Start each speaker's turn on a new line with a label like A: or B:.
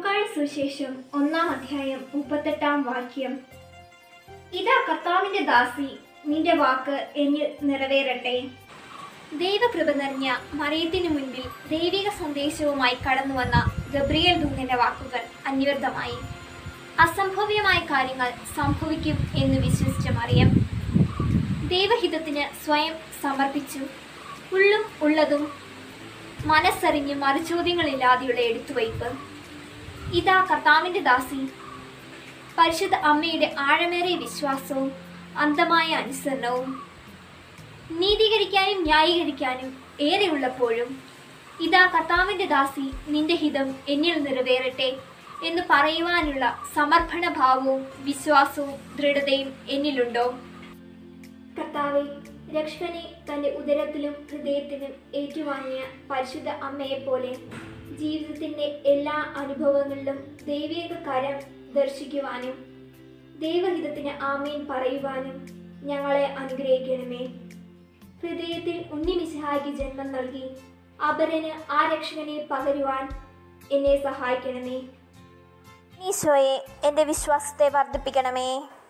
A: ലൂക്കായ സുശേഷം ഒന്നാം അധ്യായം മുപ്പത്തെട്ടാം വാക്യം ഇതാ കർത്താവിന്റെ ദാസി നിന്റെ വാക്ക് എന്നിൽ നിറവേറട്ടെ ദൈവകൃപ നിറഞ്ഞ മറിയത്തിനു മുൻപിൽ ദൈവിക സന്ദേശവുമായി കടന്നു വന്ന ഗബ്രിയേൽ ദൂതന്റെ വാക്കുകൾ അന്വർത്ഥമായി അസംഭവ്യമായ കാര്യങ്ങൾ സംഭവിക്കും എന്ന് വിശ്വസിച്ച മറിയം ദൈവഹിതത്തിന് സ്വയം സമർപ്പിച്ചു ഉള്ളും ഉള്ളതും മനസ്സറിഞ്ഞ് മറുചോദ്യങ്ങളില്ലാതെയുള്ള എടുത്തുവയ്പ് ഇതാ കർത്താവിന്റെ ദാസി പരിശുദ്ധ അമ്മയുടെ ആഴമേറിയ വിശ്വാസവും അന്ധമായ അനുസരണവും നീതീകരിക്കാനും ന്യായീകരിക്കാനും ഏറെയുള്ളപ്പോഴും ഇതാ കർത്താവിന്റെ ദാസി നിന്റെ ഹിതം എന്നിൽ നിറവേറട്ടെ എന്ന് പറയുവാനുള്ള സമർപ്പണ ഭാവവും വിശ്വാസവും ദൃഢതയും എന്നിലുണ്ടോ കർത്താവെ രക്ഷകനെ തൻ്റെ ഉദരത്തിലും ഹൃദയത്തിലും ഏറ്റുവാങ്ങിയ പരിശുദ്ധ അമ്മയെപ്പോലെ ജീവിതത്തിൻ്റെ എല്ലാ അനുഭവങ്ങളിലും ദൈവിക കരം ദർശിക്കുവാനും ദൈവഹിതത്തിന് ആമേൻ പറയുവാനും ഞങ്ങളെ അനുഗ്രഹിക്കണമേ ഹൃദയത്തിൽ ഉണ്ണിമിശിഹായ്ക്ക് ജന്മം നൽകി അപരന് ആ രക്ഷകനെ പകരുവാൻ എന്നെ സഹായിക്കണമേ
B: ഈശോയെ എൻ്റെ വിശ്വാസത്തെ വർദ്ധിപ്പിക്കണമേ